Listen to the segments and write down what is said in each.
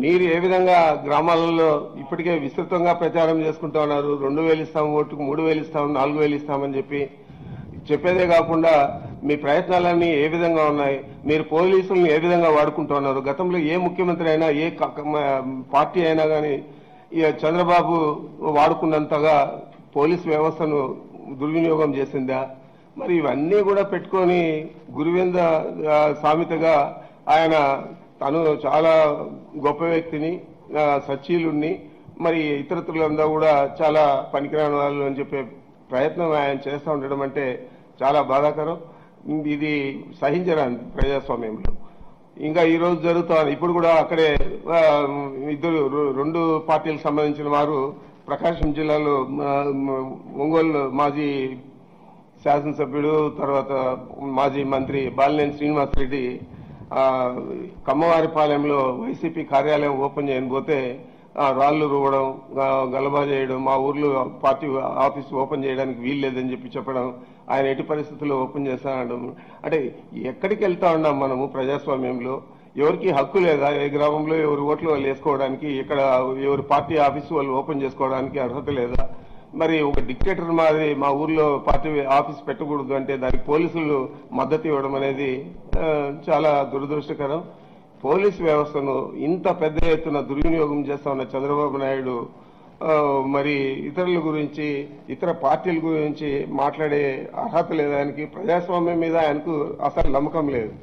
మీరు ఏ విధంగా గ్రామాలలో ఇప్పటికే విస్తృతంగా ప్రచారం చేసుకుంటా ఉన్నారు రెండు వేలు ఇస్తాం ఓటుకు మూడు వేలు ఇస్తాం నాలుగు వేలు ఇస్తామని చెప్పి చెప్పేదే కాకుండా మీ ప్రయత్నాలన్నీ ఏ విధంగా ఉన్నాయి మీరు పోలీసులను ఏ విధంగా వాడుకుంటున్నారు గతంలో ఏ ముఖ్యమంత్రి అయినా ఏ క- క- మ- పార్టీ అయినా కానీ ఇక చంద్రబాబు వాడుకున్నంతగా పోలీస్ వ్యవస్థను దుర్వినియోగం చేసిందా మరి ఇవన్నీ కూడా పెట్టుకొని గురువింద ఆ, సామెతగా ఆయన తను చాలా గొప్ప వ్యక్తిని ఆ, సచ్చీలుణ్ణి మరి ఇతరత్రులందరూ కూడా చాలా పనికిరాని వాళ్ళు అని చెప్పే ప్రయత్నం ఆయన చేస్తూ ఉండడం అంటే చాలా బాధాకరం ఇది సహించరాని ప్రజాస్వామ్యంలో ఇంకా ఈ రోజు జరుగుతాను ఇప్పుడు కూడా అక్కడే ఆ, ఇద్దరు రె- రెండు పార్టీలకు సంబంధించిన వారు ప్రకాశం జిల్లాలో ఆ, మ- ఒంగోలు మాజీ శాసనసభ్యుడు తర్వాత మాజీ మంత్రి బాలినేని శ్రీనివాస్ రెడ్డి ఆ, కమ్మవారిపాలెంలో వైసీపీ కార్యాలయం ఓపెన్ చేయని పోతే ఆ, రాళ్లు రువ్వడం గ- గలబా చేయడం మా ఊర్లో పార్టీ ఆఫీస్ ఓపెన్ చేయడానికి వీలు లేదని చెప్పి చెప్పడం ఆయన ఎట్టి పరిస్థితుల్లో ఓపెన్ చేస్తానడం అంటే ఎక్కడికి వెళ్తా ఉన్నాం మనము ప్రజాస్వామ్యంలో ఎవరికి హక్కు లేదా ఏ గ్రామంలో ఎవరి ఓట్లు వాళ్ళు వేసుకోవడానికి ఇక్కడ ఎవరి పార్టీ ఆఫీస్ వాళ్ళు ఓపెన్ చేసుకోవడానికి అర్హత లేదా మరి ఒక డిక్టేటర్ మాదిరి మా ఊర్లో పార్టీ ఆఫీస్ పెట్టకూడదు అంటే దానికి పోలీసులు మద్దతు ఇవ్వడం అనేది ఆ, చాలా దురదృష్టకరం పోలీస్ వ్యవస్థను ఇంత పెద్ద ఎత్తున దుర్వినియోగం చేస్తా ఉన్న చంద్రబాబు నాయుడు ఆ, మరి ఇతరుల గురించి ఇతర పార్టీల గురించి మాట్లాడే అర్హత లేదానికి ప్రజాస్వామ్యం మీద ఆయనకు అసలు నమ్మకం లేదు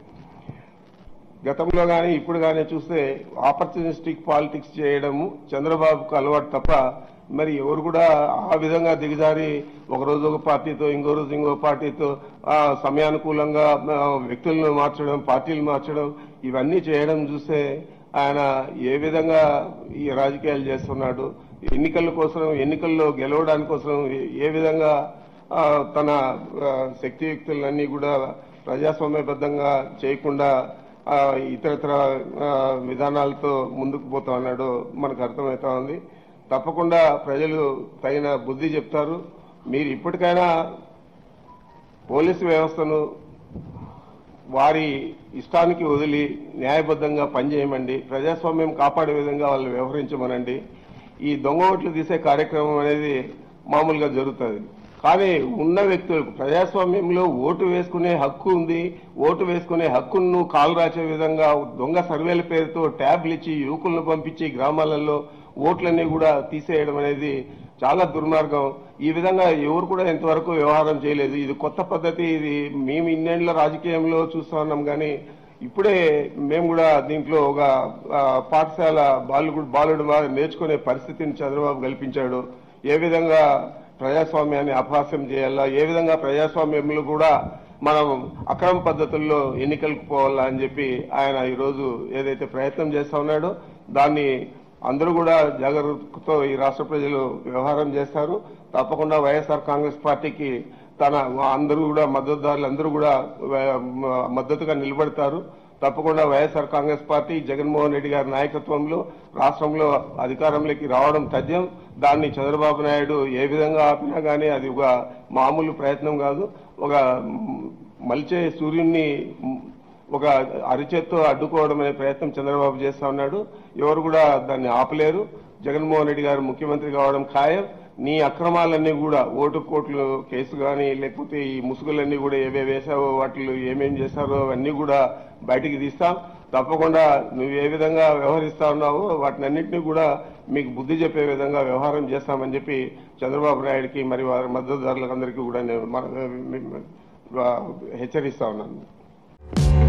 గతంలో కానీ ఇప్పుడు కానీ చూస్తే ఆపర్చునిస్టిక్ పాలిటిక్స్ చేయడము చంద్రబాబుకు అలవాటు తప్ప మరి ఎవరు కూడా ఆ విధంగా దిగజారి ఒక రోజు ఒక పార్టీతో ఇంకో రోజు ఇంకో పార్టీతో ఆ, సమయానుకూలంగా ఆ, వ్యక్తులను మార్చడం పార్టీలు మార్చడం ఇవన్నీ చేయడం చూస్తే ఆయన ఏ విధంగా ఈ రాజకీయాలు చేస్తున్నాడు ఎన్నికల కోసం ఎన్నికల్లో గెలవడానికి కోసం ఏ- ఏ విధంగా ఆ, తన ఆ, శక్తియుక్తులన్నీ కూడా ప్రజాస్వామ్యబద్ధంగా చేయకుండా ఆ, ఇతరత్ర ఆ, విధానాలతో ముందుకు పోతా ఉన్నాడో మనకు అర్థమవుతా ఉంది తప్పకుండా ప్రజలు తగిన బుద్ధి చెప్తారు మీరు ఇప్పటికైనా పోలీసు వ్యవస్థను వారి ఇష్టానికి వదిలి న్యాయబద్ధంగా పనిచేయమండి ప్రజాస్వామ్యం కాపాడే విధంగా వాళ్ళు వ్యవహరించమనండి ఈ దొంగ ఓట్లు తీసే కార్యక్రమం అనేది మామూలుగా జరుగుతుంది కానీ ఉన్న వ్యక్తులకు ప్రజాస్వామ్యంలో ఓటు వేసుకునే హక్కు ఉంది ఓటు వేసుకునే హక్కును కాలు రాసే విధంగా దొంగ సర్వేల పేరుతో ట్యాబ్లు ఇచ్చి యువకులను పంపించి గ్రామాలలో ఓట్లన్నీ కూడా తీసేయడం అనేది చాలా దుర్మార్గం ఈ విధంగా ఎవరు కూడా ఇంతవరకు వ్యవహారం చేయలేదు ఇది కొత్త పద్ధతి ఇది మేము ఇన్నేళ్ల రాజకీయంలో చూస్తా ఉన్నాం కానీ ఇప్పుడే మేము కూడా దీంట్లో ఒక ఆ, పాఠశాల బాలుడు బాలుడు మాదిరి నేర్చుకునే పరిస్థితిని చంద్రబాబు కల్పించాడు ఏ విధంగా ప్రజాస్వామ్యాన్ని అపహాస్యం చేయాలా ఏ విధంగా ప్రజాస్వామ్యంలో కూడా మనం అక్రమ పద్ధతుల్లో ఎన్నికలకు పోవాలా అని చెప్పి ఆయన ఈరోజు ఏదైతే ప్రయత్నం చేస్తా ఉన్నాడో దాన్ని అందరూ కూడా జాగ్రత్తతో ఈ రాష్ట్ర ప్రజలు వ్యవహారం చేస్తారు తప్పకుండా వైఎస్ఆర్ కాంగ్రెస్ పార్టీకి తన అందరూ కూడా మద్దతుదారులు అందరూ కూడా వ- మ- మద్దతుగా నిలబడతారు తప్పకుండా వైఎస్ఆర్ కాంగ్రెస్ పార్టీ జగన్మోహన్ రెడ్డి గారి నాయకత్వంలో రాష్ట్రంలో అధికారంలోకి రావడం తథ్యం దాన్ని చంద్రబాబు నాయుడు ఏ విధంగా ఆపినా కానీ అది ఒక మామూలు ప్రయత్నం కాదు ఒక మ్, మలిచే సూర్యుడిని మ్, ఒక అరిచేత్తో అడ్డుకోవడం అనే ప్రయత్నం చంద్రబాబు చేస్తా ఉన్నాడు ఎవరు కూడా దాన్ని ఆపలేరు జగన్మోహన్ రెడ్డి గారు ముఖ్యమంత్రి కావడం ఖాయం నీ అక్రమాలన్నీ కూడా ఓటు కోట్లు కేసు కానీ లేకపోతే ఈ ముసుగులన్నీ కూడా ఏవే వేసావో వాటిలో ఏమేం చేశారో అవన్నీ కూడా బయటికి తీస్తాం తప్పకుండా నువ్వు ఏ విధంగా వ్యవహరిస్తా ఉన్నావో వాటినన్నింటినీ కూడా మీకు బుద్ధి చెప్పే విధంగా వ్యవహారం చేస్తామని చెప్పి చంద్రబాబు నాయుడికి మరి వారి మద్దతుదారులందరికీ కూడా నేను మన- హెచ్చరిస్తా ఉన్నాను